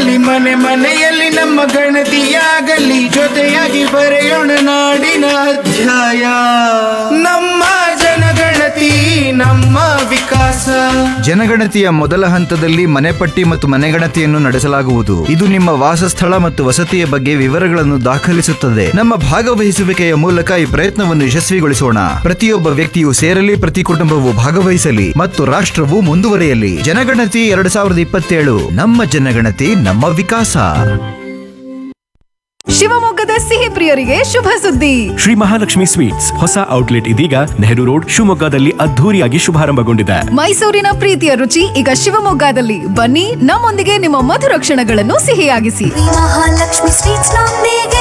ಆಗಲಿ ಮನೆ ಮನೆಯಲ್ಲಿ ನಮ್ಮ ಗಣತಿಯಾಗಲಿ ಜೊತೆಯಾಗಿ ಬರೆಯೋಣ ನಾಡಿನ ಅಧ್ಯಾಯ ನಮ್ಮ ಜನಗಣತಿ ನಮ್ಮ ವಿಕಾಸ ಜನಗಣತಿಯ ಮೊದಲ ಹಂತದಲ್ಲಿ ಮನೆಪಟ್ಟಿ ಮತ್ತು ಮನೆಗಣತಿಯನ್ನು ನಡೆಸಲಾಗುವುದು ಇದು ನಿಮ್ಮ ವಾಸಸ್ಥಳ ಮತ್ತು ವಸತಿಯ ಬಗ್ಗೆ ವಿವರಗಳನ್ನು ದಾಖಲಿಸುತ್ತದೆ ನಮ್ಮ ಭಾಗವಹಿಸುವಿಕೆಯ ಮೂಲಕ ಈ ಪ್ರಯತ್ನವನ್ನು ಯಶಸ್ವಿಗೊಳಿಸೋಣ ಪ್ರತಿಯೊಬ್ಬ ವ್ಯಕ್ತಿಯು ಸೇರಲಿ ಪ್ರತಿ ಕುಟುಂಬವು ಭಾಗವಹಿಸಲಿ ಮತ್ತು ರಾಷ್ಟ್ರವು ಮುಂದುವರಿಯಲಿ ಜನಗಣತಿ ಎರಡ್ ಸಾವಿರದ ಇಪ್ಪತ್ತೇಳು ನಮ್ಮ ಜನಗಣತಿ ನಮ್ಮ ವಿಕಾಸ ಶಿವಮೊಗ್ಗದ ಸಿಹಿ ಪ್ರಿಯರಿಗೆ ಶುಭ ಸುದ್ದಿ ಶ್ರೀ ಮಹಾಲಕ್ಷ್ಮಿ ಸ್ವೀಟ್ಸ್ ಹೊಸ ಔಟ್ಲೆಟ್ ಇದೀಗ ನೆಹರು ರೋಡ್ ಶಿವಮೊಗ್ಗದಲ್ಲಿ ಅದ್ಧೂರಿಯಾಗಿ ಶುಭಾರಂಭಗೊಂಡಿದೆ ಮೈಸೂರಿನ ಪ್ರೀತಿಯ ರುಚಿ ಈಗ ಶಿವಮೊಗ್ಗದಲ್ಲಿ ಬನ್ನಿ ನಮ್ಮೊಂದಿಗೆ ನಿಮ್ಮ ಮಧುರ ಕ್ಷಣಗಳನ್ನು ಸಿಹಿಯಾಗಿಸಿ ಮಹಾಲಕ್ಷ್ಮಿ ಸ್ವೀಟ್ಸ್ ನೊಂದಿಗೆ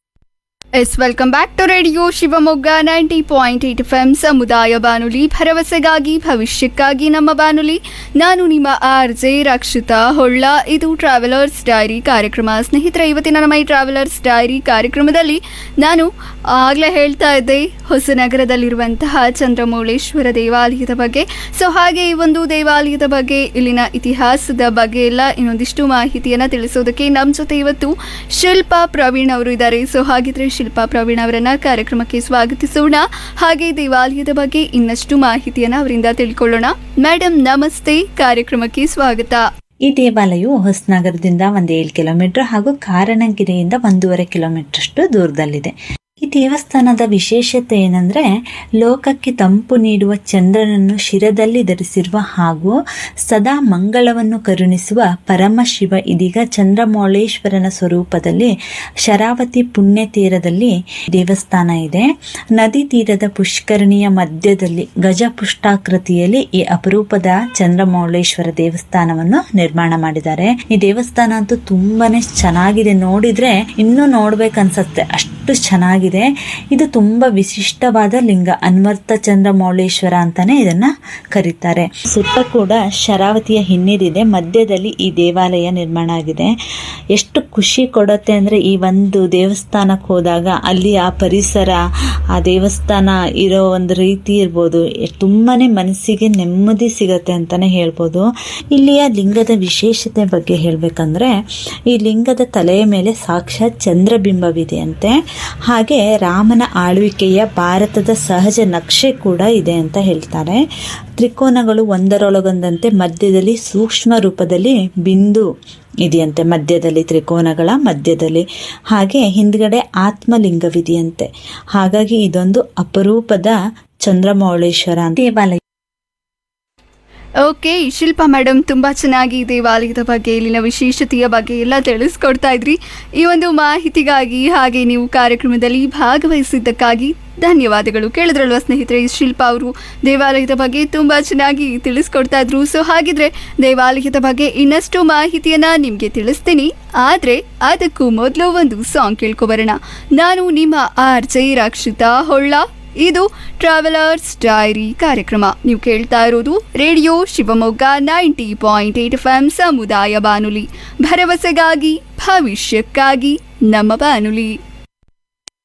yes welcome back to radio Shivamogga ninety point eight F M ಸಮುದಾಯ ಬಾನುಲಿ ಭರವಸೆಗಾಗಿ ಭವಿಷ್ಯಕ್ಕಾಗಿ ನಮ್ಮ ಬಾನುಲಿ ನಾನು ನಿಮ್ಮ ಆರ್ ಜೆ ರಕ್ಷಿತಾ ಹೊಳ್ಳ ಇದು ಟ್ರಾವೆಲರ್ಸ್ ಡೈರಿ ಕಾರ್ಯಕ್ರಮ ಸ್ನೇಹಿತರೆ ಇವತ್ತಿನ ನಮ್ಮ ಈ ಟ್ರಾವೆಲರ್ಸ್ ಡೈರಿ ಕಾರ್ಯಕ್ರಮದಲ್ಲಿ ನಾನು ಆಗಲೇ ಹೇಳ್ತಾ ಇದ್ದೆ ಹೊಸನಗರದಲ್ಲಿರುವಂತಹ ಚಂದ್ರಮೌಳೇಶ್ವರ ದೇವಾಲಯದ ಬಗ್ಗೆ ಸೊ ಹಾಗೆ ಈ ಒಂದು ದೇವಾಲಯದ ಬಗ್ಗೆ ಇಲ್ಲಿನ ಇತಿಹಾಸದ ಬಗ್ಗೆ ಎಲ್ಲ ಇನ್ನೊಂದಿಷ್ಟು ಮಾಹಿತಿಯನ್ನು ತಿಳಿಸೋದಕ್ಕೆ ನಮ್ಮ ಜೊತೆ ಇವತ್ತು ಶಿಲ್ಪಾ ಪ್ರವೀಣ್ ಅವರು ಇದ್ದಾರೆ ಸೊ ಹಾಗಿದ್ರೆ ಶಿಲ್ಪಾ ಪ್ರವೀಣ್ ಅವರನ್ನ ಕಾರ್ಯಕ್ರಮಕ್ಕೆ ಸ್ವಾಗತಿಸೋಣ ಹಾಗೆ ದೇವಾಲಯದ ಬಗ್ಗೆ ಇನ್ನಷ್ಟು ಮಾಹಿತಿಯನ್ನ ಅವರಿಂದ ತಿಳ್ಕೊಳ್ಳೋಣ ಮೇಡಮ್ ನಮಸ್ತೆ ಕಾರ್ಯಕ್ರಮಕ್ಕೆ ಸ್ವಾಗತ ಈ ದೇವಾಲಯವು ಹೊಸನಗರದಿಂದ ಒಂದು ಏಳು ಕಿಲೋಮೀಟರ್ ಹಾಗೂ ಕಾರಣಗಿರಿಯಿಂದ ಒಂದೂವರೆ ಕಿಲೋಮೀಟರ್ ಅಷ್ಟು ದೂರದಲ್ಲಿದೆ ಈ ದೇವಸ್ಥಾನದ ವಿಶೇಷತೆ ಏನಂದ್ರೆ ಲೋಕಕ್ಕೆ ತಂಪು ನೀಡುವ ಚಂದ್ರನನ್ನು ಶಿರದಲ್ಲಿ ಧರಿಸಿರುವ ಹಾಗೂ ಸದಾ ಮಂಗಳವನ್ನು ಕರುಣಿಸುವ ಪರಮಶಿವ ಇದೀಗ ಚಂದ್ರಮೌಳೇಶ್ವರನ ಸ್ವರೂಪದಲ್ಲಿ ಶರಾವತಿ ಪುಣ್ಯ ತೀರದಲ್ಲಿ ದೇವಸ್ಥಾನ ಇದೆ ನದಿ ತೀರದ ಪುಷ್ಕರಣಿಯ ಮಧ್ಯದಲ್ಲಿ ಗಜಪುಷ್ಟಾಕೃತಿಯಲ್ಲಿ ಈ ಅಪರೂಪದ ಚಂದ್ರಮೌಳೇಶ್ವರ ದೇವಸ್ಥಾನವನ್ನು ನಿರ್ಮಾಣ ಮಾಡಿದ್ದಾರೆ ಈ ದೇವಸ್ಥಾನ ಅಂತೂ ತುಂಬಾನೇ ಚೆನ್ನಾಗಿದೆ ನೋಡಿದ್ರೆ ಇನ್ನೂ ನೋಡ್ಬೇಕನ್ಸತ್ತೆ ಅಷ್ಟು ಚೆನ್ನಾಗಿದೆ ಇದು ತುಂಬಾ ವಿಶಿಷ್ಟವಾದ ಲಿಂಗ ಅನ್ವರ್ಥ ಚಂದ್ರಮೌಳೇಶ್ವರ ಅಂತಾನೆ ಇದನ್ನ ಕರೀತಾರೆ ಸುತ್ತ ಕೂಡ ಶರಾವತಿಯ ಹಿನ್ನೀರಿದೆ ಮಧ್ಯದಲ್ಲಿ ಈ ದೇವಾಲಯ ನಿರ್ಮಾಣ ಆಗಿದೆ ಎಷ್ಟು ಖುಷಿ ಕೊಡುತ್ತೆ ಅಂದ್ರೆ ಈ ಒಂದು ದೇವಸ್ಥಾನಕ್ಕೆ ಹೋದಾಗ ಅಲ್ಲಿ ಆ ಪರಿಸರ ಆ ದೇವಸ್ಥಾನ ಇರೋ ಒಂದು ರೀತಿ ಇರ್ಬೋದು ಎ- ತುಂಬಾನೇ ಮನಸ್ಸಿಗೆ ನೆಮ್ಮದಿ ಸಿಗತ್ತೆ ಅಂತಾನೆ ಹೇಳ್ಬೋದು ಇಲ್ಲಿಯ ಲಿಂಗದ ವಿಶೇಷತೆ ಬಗ್ಗೆ ಹೇಳ್ಬೇಕಂದ್ರೆ ಈ ಲಿಂಗದ ತಲೆಯ ಮೇಲೆ ಸಾಕ್ಷಾತ್ ಚಂದ್ರಬಿಂಬವಿದೆ ಅಂತೆ ಹಾಗೆ ರಾಮನ ಆಳ್ವಿಕೆಯ ಭಾರತದ ಸಹಜ ನಕ್ಷೆ ಕೂಡ ಇದೆ ಅಂತ ಹೇಳ್ತಾರೆ ತ್ರಿಕೋನಗಳು ಒಂದರೊಳಗೊಂದಂತೆ ಮಧ್ಯದಲ್ಲಿ ಸೂಕ್ಷ್ಮ ರೂಪದಲ್ಲಿ ಬಿಂದು ಇದೆಯಂತೆ ಮಧ್ಯದಲ್ಲಿ ತ್ರಿಕೋನಗಳ ಮಧ್ಯದಲ್ಲಿ ಹಾಗೆ ಹಿಂದ್ಗಡೆ ಆತ್ಮಲಿಂಗವಿದೆಯಂತೆ ಹಾಗಾಗಿ ಇದೊಂದು ಅಪರೂಪದ ಚಂದ್ರಮೌಳೇಶ್ವರ ಅಂತ ದೇವಾಲಯ ಓಕೆ ಶಿಲ್ಪಾ ಮೇಡಮ್ ತುಂಬ ಚೆನ್ನಾಗಿ ಈ ದೇವಾಲಯದ ಬಗ್ಗೆ ಇಲ್ಲಿನ ವಿಶೇಷತೆಯ ಬಗ್ಗೆ ಎಲ್ಲ ತಿಳಿಸ್ಕೊಡ್ತಾ ಇದ್ರಿ ಈ ಒಂದು ಮಾಹಿತಿಗಾಗಿ ಹಾಗೆ ನೀವು ಕಾರ್ಯಕ್ರಮದಲ್ಲಿ ಭಾಗವಹಿಸಿದ್ದಕ್ಕಾಗಿ ಧನ್ಯವಾದಗಳು ಕೇಳಿದ್ರಲ್ವ ಸ್ನೇಹಿತರೆ ಈ ಶಿಲ್ಪಾ ಅವರು ದೇವಾಲಯದ ಬಗ್ಗೆ ತುಂಬ ಚೆನ್ನಾಗಿ ತಿಳಿಸ್ಕೊಡ್ತಾ ಇದ್ರು ಸೊ ಹಾಗಿದ್ರೆ ದೇವಾಲಯದ ಬಗ್ಗೆ ಇನ್ನಷ್ಟು ಮಾಹಿತಿಯನ್ನ ನಿಮಗೆ ತಿಳಿಸ್ತೀನಿ ಆದರೆ ಅದಕ್ಕೂ ಮೊದಲು ಒಂದು ಸಾಂಗ್ ಕೇಳ್ಕೊಬರೋಣ ನಾನು ನಿಮ್ಮ ಆರ್ ಜೆ ರಕ್ಷಿತಾ ಹೊಳ್ಳ ಇದು ಟ್ರಾವೆಲರ್ಸ್ ಡೈರಿ ಕಾರ್ಯಕ್ರಮ ನೀವು ಕೇಳ್ತಾ ಇರೋದು radio Shivamogga ninety point eight F M ಸಮುದಾಯ ಬಾನುಲಿ ಭರವಸೆಗಾಗಿ ಭವಿಷ್ಯಕ್ಕಾಗಿ ನಮ್ಮ ಬಾನುಲಿ